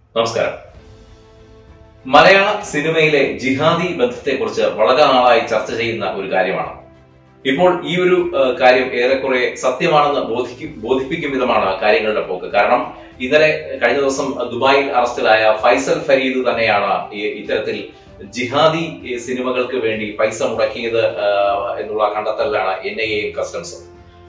നമസ്കാരം മലയാള സിനിമയിലെ ജിഹാദി ബന്ധത്തെക്കുറിച്ച് വളരെ നാളായി ചർച്ച ചെയ്യുന്ന ഒരു കാര്യമാണ് ഇപ്പോൾ ഈ ഒരു ഏഹ്, കാര്യം ഏറെക്കുറെ സത്യമാണെന്ന് ബോധിക്കും ബോധിപ്പിക്കും വിധമാണ് കാര്യങ്ങളുടെ പോക്ക് കാരണം ഇന്നലെ കഴിഞ്ഞ ദിവസം ദുബായിൽ അറസ്റ്റിലായ ഫൈസൽ ഫരീദ് തന്നെയാണ് ഈ ഇത്തരത്തിൽ ജിഹാദി ഈ സിനിമകൾക്ക് വേണ്ടി പൈസ മുടക്കിയത് ഏഹ്, എന്നുള്ള കണ്ടെത്തലിലാണ് എൻ ഐ എയും കസ്റ്റംസും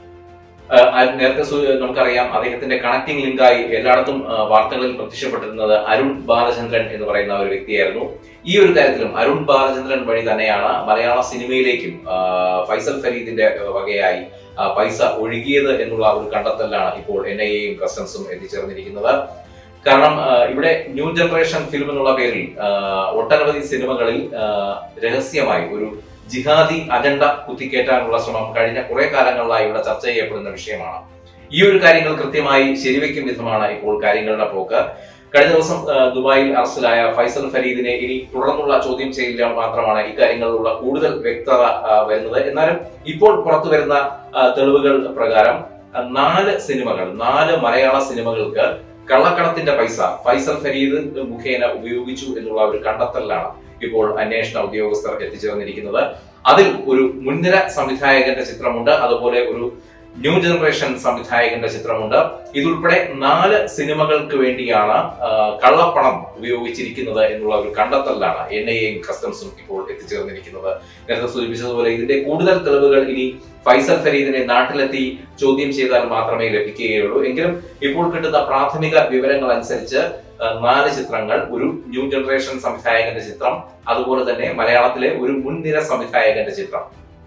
ആഹ് ആ നേരത്തെ സു- നമുക്കറിയാം അദ്ദേഹത്തിന്റെ കണക്ടിംഗ് ലിങ്കായി എല്ലായിടത്തും ആഹ് വാർത്തകളിൽ പ്രത്യക്ഷപ്പെട്ടിരുന്നത് അരുൺ ബാലചന്ദ്രൻ എന്ന് പറയുന്ന ഒരു വ്യക്തിയായിരുന്നു ഈ ഒരു കാര്യത്തിലും അരുൺ ബാലചന്ദ്രൻ വഴി തന്നെയാണ് മലയാള സിനിമയിലേക്കും ആഹ് ഫൈസൽ ഫരീദിന്റെ വകയായി ആഹ് പൈസ ഒഴുകിയത് എന്നുള്ള ഒരു കണ്ടെത്തലിലാണ് ഇപ്പോൾ എൻ ഐ എയും കസ്റ്റംസും എത്തിച്ചേർന്നിരിക്കുന്നത് കാരണം ആഹ് ഇവിടെ ന്യൂ ജനറേഷൻ ഫിലിം എന്നുള്ള പേരിൽ ആഹ് ഒട്ടനവധി സിനിമകളിൽ ആഹ് രഹസ്യമായി ഒരു ജിഹാദി അജണ്ട കുത്തിക്കേറ്റാനുള്ള ശ്രമം കഴിഞ്ഞ കുറെ കാലങ്ങളായി ഇവിടെ ചർച്ച ചെയ്യപ്പെടുന്ന വിഷയമാണ് ഈ ഒരു കാര്യങ്ങൾ കൃത്യമായി ശരിവെക്കും വിധമാണ് ഇപ്പോൾ കാര്യങ്ങളുടെ പോക്ക് കഴിഞ്ഞ ദിവസം ആ, ദുബായിൽ അറസ്റ്റിലായ ഫൈസൽ ഫരീദിനെ ഇനി തുടർന്നുള്ള ചോദ്യം ചെയ്യൽ മാത്രമാണ് ഇക്കാര്യങ്ങളിലുള്ള കൂടുതൽ വ്യക്തത ആ, വരുന്നത് എന്നാലും ഇപ്പോൾ പുറത്തു വരുന്ന ആ, തെളിവുകൾ പ്രകാരം ആ, നാല് സിനിമകൾ നാല് മലയാള സിനിമകൾക്ക് കള്ളക്കടത്തിന്റെ പൈസ ഫൈസൽ ഫരീദ് മുഖേന ഉപയോഗിച്ചു എന്നുള്ള ഒരു കണ്ടെത്തലിലാണ് ഇപ്പോൾ അന്വേഷണ ഉദ്യോഗസ്ഥർ എത്തിച്ചേർന്നിരിക്കുന്നത് അതിൽ ഒരു മുൻനിര സംവിധായകന്റെ ചിത്രമുണ്ട് അതുപോലെ ഒരു ന്യൂ ജനറേഷൻ സംവിധായകന്റെ ചിത്രമുണ്ട് ഇതുൾപ്പെടെ നാല് സിനിമകൾക്ക് വേണ്ടിയാണ് ആ, കള്ളപ്പണം ഉപയോഗിച്ചിരിക്കുന്നത് എന്നുള്ള ഒരു കണ്ടെത്തലിലാണ് എൻ ഐ എയും കസ്റ്റംസും ഇപ്പോൾ എത്തിച്ചേർന്നിരിക്കുന്നത് നേരത്തെ സൂചിപ്പിച്ചതുപോലെ ഇതിന്റെ കൂടുതൽ തെളിവുകൾ ഇനി ഫൈസൽ ഫരീദിനെ നാട്ടിലെത്തി ചോദ്യം ചെയ്താൽ മാത്രമേ ലഭിക്കുകയുള്ളൂ എങ്കിലും ഇപ്പോൾ കിട്ടുന്ന പ്രാഥമിക വിവരങ്ങൾ അനുസരിച്ച് ആ, നാല് ചിത്രങ്ങൾ ഒരു ന്യൂ ജനറേഷൻ സംവിധായകന്റെ ചിത്രം അതുപോലെ തന്നെ മലയാളത്തിലെ ഒരു മുൻനിര സംവിധായകന്റെ ചിത്രം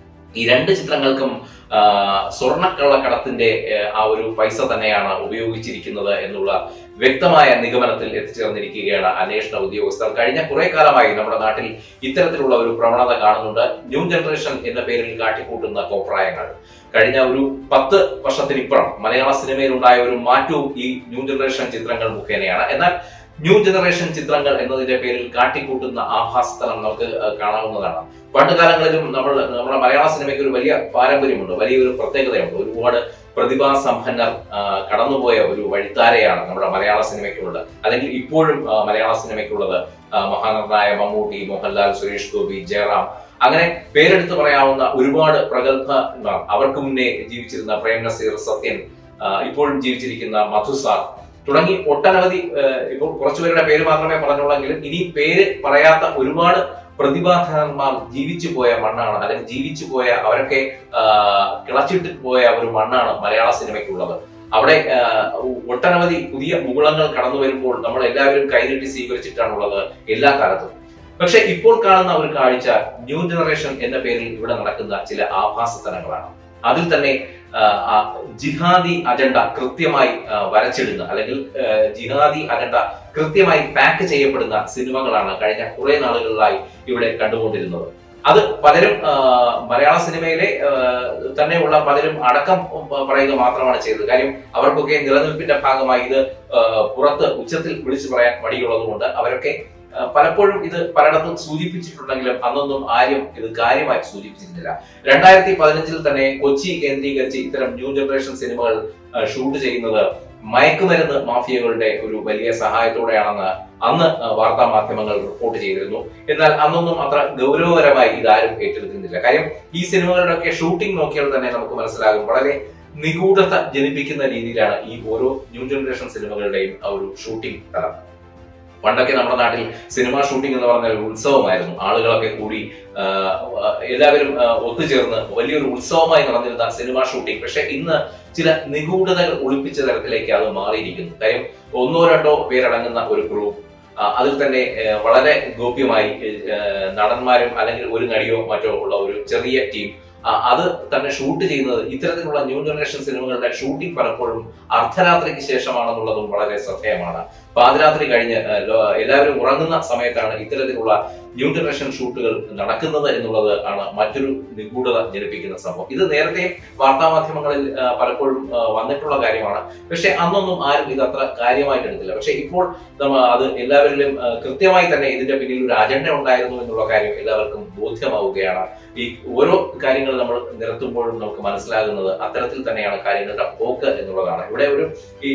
ഈ രണ്ട് ചിത്രങ്ങൾക്കും ആ, സ്വർണ്ണക്കള്ളക്കടത്തിന്റെ ആ, ആ ഒരു പൈസ തന്നെയാണ് ഉപയോഗിച്ചിരിക്കുന്നത് എന്നുള്ള വ്യക്തമായ നിഗമനത്തിൽ എത്തിച്ചേർന്നിരിക്കുകയാണ് അന്വേഷണ ഉദ്യോഗസ്ഥർ കഴിഞ്ഞ കുറെ കാലമായി നമ്മുടെ നാട്ടിൽ ഇത്തരത്തിലുള്ള ഒരു പ്രവണത കാണുന്നുണ്ട് ന്യൂ ജനറേഷൻ എന്ന പേരിൽ കാട്ടിക്കൂട്ടുന്ന കോപ്രായങ്ങൾ കഴിഞ്ഞ ഒരു പത്ത് വർഷത്തിനിപ്പുറം മലയാള സിനിമയിൽ ഉണ്ടായ ഒരു മാറ്റവും ഈ ന്യൂ ജനറേഷൻ ചിത്രങ്ങൾ മുഖേനയാണ് എന്നാൽ ന്യൂ ജനറേഷൻ ചിത്രങ്ങൾ എന്നതിന്റെ പേരിൽ കാട്ടിക്കൂട്ടുന്ന ആഭാസത്തലം നമുക്ക് ആ, കാണാവുന്നതാണ് പണ്ട് കാലങ്ങളിലും നമ്മൾ നമ്മുടെ മലയാള സിനിമയ്ക്ക് ഒരു വലിയ പാരമ്പര്യമുണ്ട് വലിയൊരു പ്രത്യേകതയുണ്ട് ഒരുപാട് പ്രതിഭാസമ്പന്നർ ആ, കടന്നുപോയ ഒരു വഴിത്താരയാണ് നമ്മുടെ മലയാള സിനിമയ്ക്കുള്ളത് അല്ലെങ്കിൽ ഇപ്പോഴും ആ, മലയാള സിനിമയ്ക്കുള്ളത് ആ, മഹാനടനായ മമ്മൂട്ടി മോഹൻലാൽ സുരേഷ് ഗോപി ജയറാം അങ്ങനെ പേരെടുത്ത് പറയാവുന്ന ഒരുപാട് പ്രഗത്ഭന്മാർ അവർക്ക് മുന്നേ ജീവിച്ചിരുന്ന പ്രേം നസീർ സത്യൻ ആ, ഇപ്പോഴും ജീവിച്ചിരിക്കുന്ന മധുസാർ തുടങ്ങി ഒട്ടനവധി ആ, ഇപ്പോൾ കുറച്ചുപേരുടെ പേര് മാത്രമേ പറഞ്ഞുള്ളെങ്കിലും ഇനി പേര് പറയാത്ത ഒരുപാട് പ്രതിഭാധനന്മാർ ജീവിച്ചു പോയ മണ്ണാണ് അല്ലെങ്കിൽ ജീവിച്ചു പോയ അവരൊക്കെ ആ, കിളച്ചിട്ട് പോയ ഒരു മണ്ണാണ് മലയാള സിനിമയ്ക്കുള്ളത് അവിടെ ആ, ഒട്ടനവധി പുതിയ മുകുളങ്ങൾ കടന്നു വരുമ്പോൾ നമ്മൾ എല്ലാവരും കൈനീട്ടി സ്വീകരിച്ചിട്ടാണുള്ളത് എല്ലാ കാലത്തും പക്ഷെ ഇപ്പോൾ കാണുന്ന ഒരു കാഴ്ച ന്യൂ ജനറേഷൻ എന്ന പേരിൽ ഇവിടെ നടക്കുന്ന ചില ആഭാസത്തനങ്ങളാണ് അതിൽ തന്നെ ആ, ആ, ജിഹാദി അജണ്ട കൃത്യമായി ആ, വരച്ചിടുന്ന അല്ലെങ്കിൽ ആ, ജിഹാദി അജണ്ട കൃത്യമായി പാക്ക് ചെയ്യപ്പെടുന്ന സിനിമകളാണ് കഴിഞ്ഞ കുറെ നാളുകളിലായി ഇവിടെ കണ്ടുകൊണ്ടിരുന്നത് അത് പലരും ആ, മലയാള സിനിമയിലെ ആ, തന്നെയുള്ള പലരും അടക്കം പറയുക മാത്രമാണ് ചെയ്തത് കാര്യം അവർക്കൊക്കെ നിലനിൽപ്പിന്റെ ഭാഗമായി ഇത് ആ, പുറത്ത് ഉച്ചത്തിൽ വിളിച്ചു പറയാൻ മടിയുള്ളതുകൊണ്ട് അവരൊക്കെ ആ, പലപ്പോഴും ഇത് പലയിടത്തും സൂചിപ്പിച്ചിട്ടുണ്ടെങ്കിലും അന്നൊന്നും ആരും ഇത് കാര്യമായി സൂചിപ്പിച്ചിരുന്നില്ല രണ്ടായിരത്തി പതിനഞ്ചിൽ തന്നെ കൊച്ചി കേന്ദ്രീകരിച്ച് ഇത്തരം ന്യൂ ജനറേഷൻ സിനിമകൾ ആ, ഷൂട്ട് ചെയ്യുന്നത് മയക്കുമരുന്ന് മാഫിയകളുടെ ഒരു വലിയ സഹായത്തോടെയാണെന്ന് അന്ന് ആ, വാർത്താ മാധ്യമങ്ങൾ റിപ്പോർട്ട് ചെയ്തിരുന്നു എന്നാൽ അന്നൊന്നും അത്ര ഗൗരവകരമായി ഇതാരും ഏറ്റെടുക്കുന്നില്ല കാര്യം ഈ സിനിമകളുടെ ഒക്കെ ഷൂട്ടിംഗ് നോക്കിയാൽ തന്നെ നമുക്ക് മനസ്സിലാകും വളരെ നിഗൂഢത ജനിപ്പിക്കുന്ന രീതിയിലാണ് ഈ ഓരോ ന്യൂ ജനറേഷൻ സിനിമകളുടെയും ആ ഒരു ഷൂട്ടിംഗ് തലം പണ്ടൊക്കെ നമ്മുടെ നാട്ടിൽ സിനിമ ഷൂട്ടിംഗ് എന്ന് പറഞ്ഞാൽ ഒരു ഉത്സവമായിരുന്നു ആളുകളൊക്കെ കൂടി ആ, ആ, എല്ലാവരും ആ, ഒത്തുചേർന്ന് വലിയൊരു ഉത്സവമായി നടന്നിരുന്ന സിനിമ ഷൂട്ടിംഗ് പക്ഷെ ഇന്ന് ചില നിഗൂഢതകൾ ഒളിപ്പിച്ച തരത്തിലേക്ക് അത് മാറിയിരിക്കുന്നു കാര്യം ഒന്നോ രണ്ടോ പേരടങ്ങുന്ന ഒരു ഗ്രൂപ്പ് അതിൽ തന്നെ ആ, വളരെ ഗോപ്യമായി ആ, നടന്മാരും അല്ലെങ്കിൽ ഒരു നടിയോ മറ്റോ ഉള്ള ഒരു ചെറിയ ടീം അത് തന്നെ ഷൂട്ട് ചെയ്യുന്നത് ഇത്തരത്തിലുള്ള ന്യൂ ജനറേഷൻ സിനിമകളുടെ ഷൂട്ടിംഗ് പലപ്പോഴും അർദ്ധരാത്രിക്ക് ശേഷമാണെന്നുള്ളതും വളരെ ശ്രദ്ധേയമാണ് പാതിരാത്രി കഴിഞ്ഞ് ആ, ലോ- എല്ലാവരും ഉറങ്ങുന്ന സമയത്താണ് ഇത്തരത്തിലുള്ള ന്യൂ ജനറേഷൻ ഷൂട്ടുകൾ നടക്കുന്നത് എന്നുള്ളത് ആണ് മറ്റൊരു നിഗൂഢത ജനിപ്പിക്കുന്ന സംഭവം ഇത് നേരത്തെ വാർത്താമാധ്യമങ്ങളിൽ ആ, പലപ്പോഴും ആ, വന്നിട്ടുള്ള കാര്യമാണ് പക്ഷെ അന്നൊന്നും ആരും ഇത് അത്ര കാര്യമായിട്ട് എടുത്തില്ല പക്ഷെ ഇപ്പോൾ നമ്മ അത് എല്ലാവരിലും ആ, കൃത്യമായി തന്നെ ഇതിന്റെ പിന്നിൽ ഒരു അജണ്ട ഉണ്ടായിരുന്നു എന്നുള്ള കാര്യം എല്ലാവർക്കും ബോധ്യമാവുകയാണ് ഈ ഓരോ കാര്യങ്ങൾ നമ്മൾ നിരത്തുമ്പോഴും നമുക്ക് മനസ്സിലാകുന്നത് അത്തരത്തിൽ തന്നെയാണ് കാര്യങ്ങളുടെ പോക്ക് എന്നുള്ളതാണ് ഇവിടെ ഒരു ഈ ഈ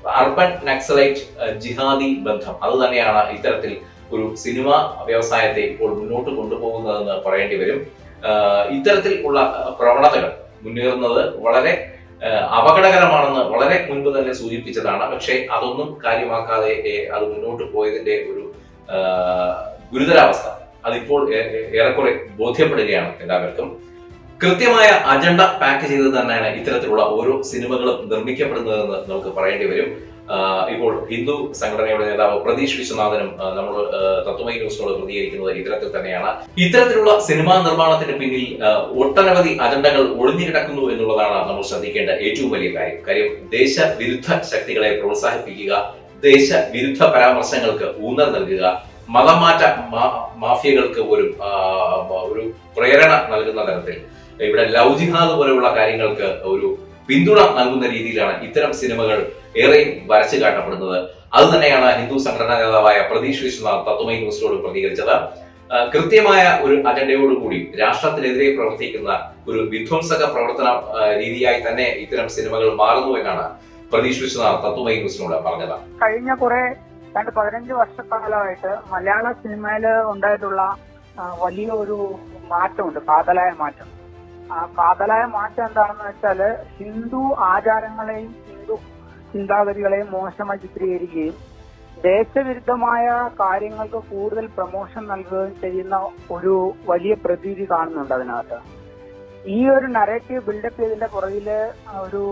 അർബൻ നക്സലൈറ്റ് ഏഹ്, ജിഹാദി ബന്ധം അത് തന്നെയാണ് ഇത്തരത്തിൽ ഒരു സിനിമ വ്യവസായത്തെ ഇപ്പോൾ മുന്നോട്ട് കൊണ്ടുപോകുന്നതെന്ന് പറയേണ്ടി വരും ഏഹ്, ഇത്തരത്തിൽ ഉള്ള ഏഹ്, പ്രവണതകൾ മുന്നേറുന്നത് വളരെ ഏഹ്, അപകടകരമാണെന്ന് വളരെ മുൻപ് തന്നെ സൂചിപ്പിച്ചതാണ് പക്ഷേ അതൊന്നും കാര്യമാക്കാതെ ഏഹ്, അത് മുന്നോട്ട് പോയതിന്റെ ഒരു ഏഹ്, ഗുരുതരാവസ്ഥ അതിപ്പോൾ ഏ- ഏ- ഏറെക്കുറെ ബോധ്യപ്പെടുകയാണ് എല്ലാവർക്കും കൃത്യമായ അജണ്ട പാക്ക് ചെയ്ത് തന്നെയാണ് ഇത്തരത്തിലുള്ള ഓരോ സിനിമകളും നിർമ്മിക്കപ്പെടുന്നതെന്ന് നമുക്ക് പറയേണ്ടി വരും ആഹ് ഇപ്പോൾ ഹിന്ദു സംഘടനയുടെ നേതാവ് പ്രതീഷ് വിശ്വനാഥനും ആഹ് നമ്മൾ ആഹ് തത്വമൈ ന്യൂസിനോട് പ്രതികരിക്കുന്നത് ഇത്തരത്തിൽ തന്നെയാണ് ഇത്തരത്തിലുള്ള സിനിമാ നിർമ്മാണത്തിന് പിന്നിൽ ആഹ് ഒട്ടനവധി അജണ്ടകൾ ഒളിഞ്ഞു കിടക്കുന്നു എന്നുള്ളതാണ് നമ്മൾ ശ്രദ്ധിക്കേണ്ട ഏറ്റവും വലിയ കാര്യം കാര്യം ദേശവിരുദ്ധ ശക്തികളെ പ്രോത്സാഹിപ്പിക്കുക ദേശവിരുദ്ധ പരാമർശങ്ങൾക്ക് ഊന്നൽ നൽകുക മതം മാറ്റ മാ- മാഫിയകൾക്ക് പോലും ആഹ് ഒരു പ്രേരണ നൽകുന്ന തരത്തിൽ ഇവിടെ ലവ് ജിഹാദ് പോലെയുള്ള കാര്യങ്ങൾക്ക് ഒരു പിന്തുണ നൽകുന്ന രീതിയിലാണ് ഇത്തരം സിനിമകൾ ഏറെയും വരച്ചു കാട്ടപ്പെടുന്നത് അത് തന്നെയാണ് ഹിന്ദു സംഘടനാ നേതാവായ പ്രതീഷ് വിശ്വനാഥ് തത്വമൈ ന്യൂസിനോട് പ്രതികരിച്ചത് ആ, കൃത്യമായ ഒരു അജണ്ടയോടുകൂടി രാഷ്ട്രത്തിനെതിരെ പ്രവർത്തിക്കുന്ന ഒരു വിധ്വംസക പ്രവർത്തന ആ, രീതിയായി തന്നെ ഇത്തരം സിനിമകൾ മാറുന്നു എന്നാണ് പ്രതീഷ് വിശ്വനാഥ് തത്വമൈ ന്യൂസിനോട് പറഞ്ഞത് കഴിഞ്ഞ കുറെ രണ്ട് പതിനഞ്ച് വർഷക്കാലമായിട്ട് മലയാള സിനിമയിൽ ഉണ്ടായിട്ടുള്ള ആ, വലിയ ഒരു മാറ്റമുണ്ട് കാതലായ മാറ്റം ആ കാതലായ മാറ്റം എന്താണെന്ന് വെച്ചാല് ഹിന്ദു ആചാരങ്ങളെയും ഹിന്ദു ചിന്താഗതികളെയും മോശമായി ചിത്രീകരിക്കുകയും ദേശവിരുദ്ധമായ കാര്യങ്ങൾക്ക് കൂടുതൽ പ്രൊമോഷൻ നൽകുകയും ചെയ്യുന്ന ഒരു വലിയ പ്രതീതി കാണുന്നുണ്ട് അതിനകത്ത് ഈ ഒരു നറേറ്റീവ് ബിൽഡപ്പ് ചെയ്തതിന്റെ പുറകില് ഒരു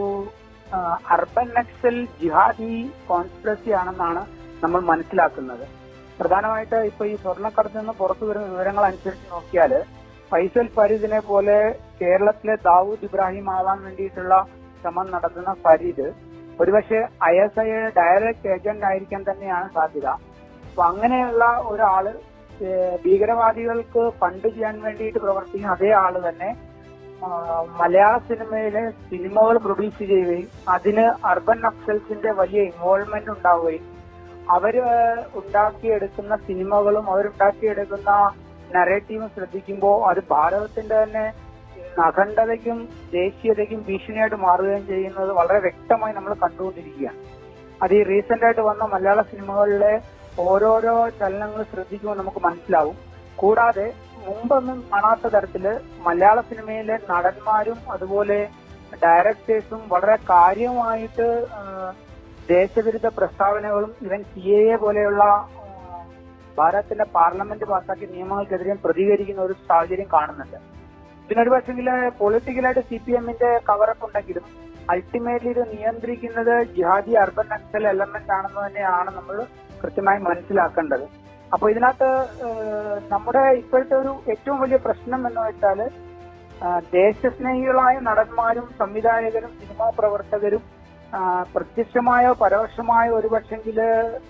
അർബൻ നക്സൽ ജിഹാദി കോൺസ്പിറസി ആണെന്നാണ് നമ്മൾ മനസ്സിലാക്കുന്നത് പ്രധാനമായിട്ട് ഇപ്പൊ ഈ സ്വർണ്ണക്കടത്തിൽ നിന്ന് പുറത്തു വരുന്ന വിവരങ്ങൾ അനുസരിച്ച് നോക്കിയാൽ ഫൈസൽ ഫരീദിനെ പോലെ കേരളത്തിലെ ദാവൂദ് ഇബ്രാഹിം ആവാൻ വേണ്ടിയിട്ടുള്ള ശ്രമം നടത്തുന്ന ഫരീദ് ഒരുപക്ഷെ ഐ എസ് ഐയുടെ ഡയറക്ട് ഏജന്റ് ആയിരിക്കാൻ തന്നെയാണ് സാധ്യത അപ്പൊ അങ്ങനെയുള്ള ഒരാള് ഏഹ് ഭീകരവാദികൾക്ക് ഫണ്ട് ചെയ്യാൻ വേണ്ടിയിട്ട് പ്രവർത്തിക്കുന്ന അതേ ആള് തന്നെ ആ, മലയാള സിനിമയിലെ സിനിമകൾ പ്രൊഡ്യൂസ് ചെയ്യുകയും അതിന് അർബൻ നക്സൽസിന്റെ വലിയ ഇൻവോൾവ്മെന്റ് ഉണ്ടാവുകയും അവര് ഉണ്ടാക്കിയെടുക്കുന്ന സിനിമകളും അവരുണ്ടാക്കിയെടുക്കുന്ന നറേറ്റീവും ശ്രദ്ധിക്കുമ്പോൾ അത് ഭാരതത്തിന്റെ തന്നെ അഖണ്ഡതയ്ക്കും ദേശീയതയ്ക്കും ഭീഷണിയായിട്ട് മാറുകയും ചെയ്യുന്നത് വളരെ വ്യക്തമായി നമ്മൾ കണ്ടുകൊണ്ടിരിക്കുകയാണ് അത് ഈ റീസെന്റ് ആയിട്ട് വന്ന മലയാള സിനിമകളിലെ ഓരോരോ ചലനങ്ങൾ ശ്രദ്ധിക്കുമ്പോൾ നമുക്ക് മനസ്സിലാവും കൂടാതെ മുമ്പൊന്നും കാണാത്ത തരത്തില് മലയാള സിനിമയിലെ നടന്മാരും അതുപോലെ ഡയറക്ടേഴ്സും വളരെ കാര്യമായിട്ട് ആ, ദേശവിരുദ്ധ പ്രസ്താവനകളും ഇവൻ സി എ എ പോലെയുള്ള ആ, ഭാരതത്തിന്റെ പാർലമെന്റ് പാസാക്കിയ നിയമങ്ങൾക്കെതിരെ പ്രതികരിക്കുന്ന ഒരു സാഹചര്യം കാണുന്നുണ്ട് ഇതിനൊരു പക്ഷെങ്കിൽ പൊളിറ്റിക്കലായിട്ട് സി പി എമ്മിന്റെ കവറപ്പ് ഉണ്ടെങ്കിലും അൾട്ടിമേറ്റ്ലി ഇത് നിയന്ത്രിക്കുന്നത് ജിഹാദി അർബൻ നക്സൽ എലമെന്റ് ആണെന്ന് തന്നെയാണ് നമ്മൾ കൃത്യമായി മനസ്സിലാക്കേണ്ടത് അപ്പൊ ഇതിനകത്ത് ഏഹ്, നമ്മുടെ ഇപ്പോഴത്തെ ഒരു ഏറ്റവും വലിയ പ്രശ്നം എന്ന് വെച്ചാല് ആ, ദേശസ്നേഹികളായ നടന്മാരും സംവിധായകരും സിനിമാ പ്രവർത്തകരും ആ, പ്രത്യക്ഷമായോ പരോക്ഷമായോ ഒരു പക്ഷെങ്കില്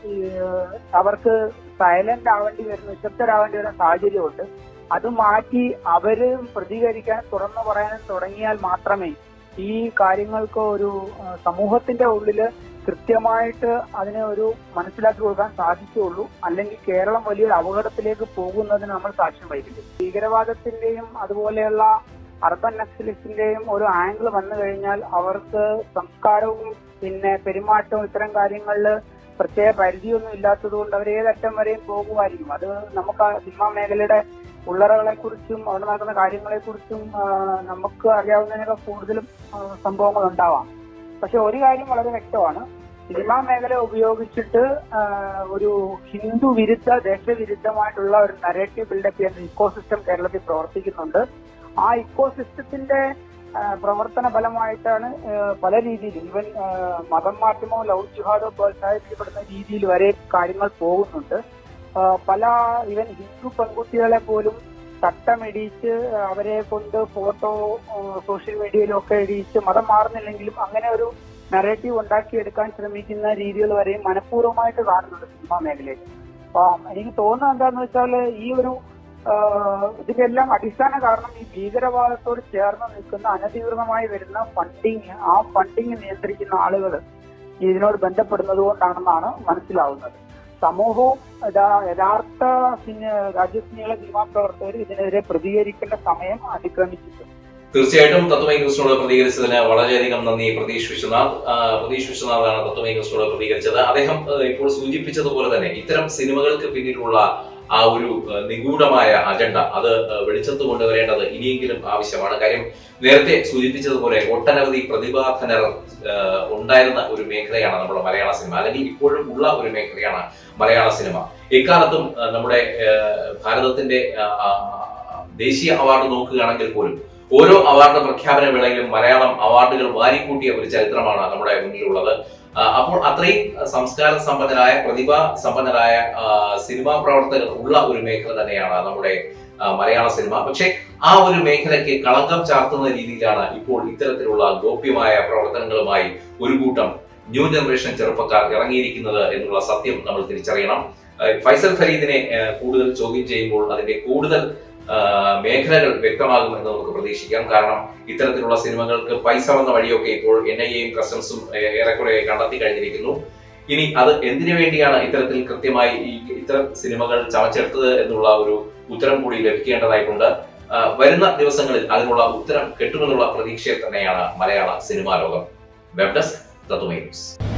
അവർക്ക് സൈലന്റ് ആവേണ്ടി വരുന്ന നിശബ്ദരാവേണ്ടി വരുന്ന സാഹചര്യമുണ്ട് അത് മാറ്റി അവരും പ്രതികരിക്കാൻ തുറന്നു പറയാനും തുടങ്ങിയാൽ മാത്രമേ ഈ കാര്യങ്ങൾക്ക് ഒരു ആ, സമൂഹത്തിന്റെ ഉള്ളില് കൃത്യമായിട്ട് അതിനെ ഒരു മനസ്സിലാക്കി കൊടുക്കാൻ സാധിക്കുകയുള്ളൂ അല്ലെങ്കിൽ കേരളം വലിയൊരു അപകടത്തിലേക്ക് പോകുന്നതിന് നമ്മൾ സാക്ഷ്യം വഹിക്കില്ല ഭീകരവാദത്തിന്റെയും അതുപോലെയുള്ള അർബൻ നക്സലിസ്റ്റിന്റെയും ഒരു ആംഗിൾ വന്നു കഴിഞ്ഞാൽ അവർക്ക് സംസ്കാരവും പിന്നെ പെരുമാറ്റവും ഇത്തരം കാര്യങ്ങളിൽ പ്രത്യേക പരിധിയൊന്നും ഇല്ലാത്തത് കൊണ്ട് അവർ ഏതറ്റം വരെയും പോകുമായിരിക്കും അത് നമുക്ക് ആ സിനിമാ മേഖലയുടെ ഉള്ളറകളെ കുറിച്ചും അവിടെ നടക്കുന്ന കാര്യങ്ങളെ കുറിച്ചും നമുക്ക് അറിയാവുന്നതിനൊക്കെ കൂടുതലും ആ, സംഭവങ്ങൾ ഉണ്ടാവാം പക്ഷെ ഒരു കാര്യം വളരെ വ്യക്തമാണ് സിനിമാ മേഖല ഉപയോഗിച്ചിട്ട് ആ, ഒരു ഹിന്ദു വിരുദ്ധ ദേശവിരുദ്ധമായിട്ടുള്ള ഒരു നരേറ്റീവ് ബിൽഡപ്പ് ചെയ്യുന്ന ഇക്കോസിസ്റ്റം കേരളത്തിൽ പ്രവർത്തിക്കുന്നുണ്ട് ആ ഇക്കോസിസ്റ്റത്തിന്റെ ആ, പ്രവർത്തന ഫലമായിട്ടാണ് ആ, പല രീതിയിൽ ഈവൻ ആ, മതം മാറ്റമോ ലവ് ജിഹാദോ പ്രോത്സാഹിപ്പിക്കപ്പെടുന്ന രീതിയിൽ വരെ കാര്യങ്ങൾ പോകുന്നുണ്ട് ആ, പല ഈവൻ ഹിന്ദു പെൺകുട്ടികളെ പോലും തട്ടമിടിച്ച് അവരെ കൊണ്ട് ഫോട്ടോ സോഷ്യൽ മീഡിയയിലൊക്കെ ഇടിച്ച് മതം മാറുന്നില്ലെങ്കിലും അങ്ങനെ ഒരു നറേറ്റീവ് ഉണ്ടാക്കിയെടുക്കാൻ ശ്രമിക്കുന്ന രീതികൾ വരെയും മനഃപൂർവ്വമായിട്ട് കാണുന്നുണ്ട് സിനിമാ മേഖലയിൽ അപ്പൊ എനിക്ക് തോന്നുന്നത് എന്താന്ന് വെച്ചാൽ ഈ ഒരു ആഹ് ഇതിന്റെ എല്ലാം അടിസ്ഥാന കാരണം ഈ ഭീകരവാദത്തോട് ചേർന്ന് നിൽക്കുന്ന അനധികൃതമായി വരുന്ന ഫണ്ടിങ് ആ ഫണ്ടിങ് നിയന്ത്രിക്കുന്ന ആളുകൾ ഇതിനോട് ബന്ധപ്പെടുന്നത് കൊണ്ടാണെന്നാണ് മനസ്സിലാവുന്നത് സമൂഹവും യഥാ- യഥാർത്ഥ സിനി- രാജ്യസ്നേഹികളെ സിനിമാ പ്രവർത്തകർ ഇതിനെതിരെ പ്രതികരിക്കേണ്ട സമയം അതിക്രമിച്ചിട്ടുണ്ട് തീർച്ചയായിട്ടും തത്വമൈ ന്യൂസിനോട് പ്രതികരിച്ചതിന് വളരെയധികം നന്ദി പ്രതീഷ് വിശ്വനാഥ് ആ, പ്രതീഷ് വിശ്വനാഥാണ് തത്വമൈ ന്യൂസിനോട് പ്രതികരിച്ചത് അദ്ദേഹം ആ, ഇപ്പോൾ സൂചിപ്പിച്ചതുപോലെ തന്നെ ഇത്തരം സിനിമകൾക്ക് പിന്നിലുള്ള ആ ഒരു ആ, നിഗൂഢമായ അജണ്ട അത് ആ, വെളിച്ചത്ത് കൊണ്ടുവരേണ്ടത് ഇനിയെങ്കിലും ആവശ്യമാണ് കാര്യം നേരത്തെ സൂചിപ്പിച്ചതുപോലെ ഒട്ടനവധി പ്രതിഭാധനർ ആ, ഉണ്ടായിരുന്ന ഒരു മേഖലയാണ് നമ്മുടെ മലയാള സിനിമ അല്ലെങ്കിൽ ഇപ്പോഴും ഉള്ള ഒരു മേഖലയാണ് മലയാള സിനിമ ഇക്കാലത്തും ആ, നമ്മുടെ ആ, ഭാരതത്തിന്റെ ആ, ആ, ദേശീയ അവാർഡ് നോക്കുകയാണെങ്കിൽ പോലും ഓരോ അവാർഡ് പ്രഖ്യാപന വേളയിലും മലയാളം അവാർഡുകൾ വാരിക്കൂട്ടിയ ഒരു ചരിത്രമാണ് നമ്മുടെ മുന്നിലുള്ളത് ആ, അപ്പോൾ അത്രയും സംസ്കാര സമ്പന്നരായ പ്രതിഭാ സമ്പന്നരായ ആ, സിനിമാ പ്രവർത്തകർ ഉള്ള ഒരു മേഖല തന്നെയാണ് നമ്മുടെ ആ, മലയാള സിനിമ പക്ഷേ ആ ഒരു മേഖലയ്ക്ക് കളങ്കം ചാർത്തുന്ന രീതിയിലാണ് ഇപ്പോൾ ഇത്തരത്തിലുള്ള ഗോപ്യമായ പ്രവർത്തനങ്ങളുമായി ഒരു കൂട്ടം ന്യൂ ജനറേഷൻ ചെറുപ്പക്കാർ ഇറങ്ങിയിരിക്കുന്നത് എന്നുള്ള സത്യം നമ്മൾ തിരിച്ചറിയണം ആ, ഫൈസൽ ഫരീദിനെ ആ, കൂടുതൽ ചോദ്യം ചെയ്യുമ്പോൾ അതിന്റെ കൂടുതൽ ആ, മേഖലകൾ വ്യക്തമാകുമെന്ന് നമുക്ക് പ്രതീക്ഷിക്കാം കാരണം ഇത്തരത്തിലുള്ള സിനിമകൾക്ക് പൈസ വന്ന വഴിയൊക്കെ ഇപ്പോൾ എൻ ഐ എയും കസ്റ്റംസും ഏ- ഏറെക്കുറെ കണ്ടെത്തി കഴിഞ്ഞിരിക്കുന്നു ഇനി അത് എന്തിനു വേണ്ടിയാണ് ഇത്തരത്തിൽ കൃത്യമായി ഈ ഇത്തരം സിനിമകൾ ചമച്ചെടുത്തത് എന്നുള്ള ഒരു ഉത്തരം കൂടി ലഭിക്കേണ്ടതായിട്ടുണ്ട് ആ, വരുന്ന ദിവസങ്ങളിൽ അതിനുള്ള ഉത്തരം കിട്ടുമെന്നുള്ള പ്രതീക്ഷയിൽ തന്നെയാണ് മലയാള സിനിമാ ലോകം വെബ് ഡെസ്ക് തത്വമേ ന്യൂസ്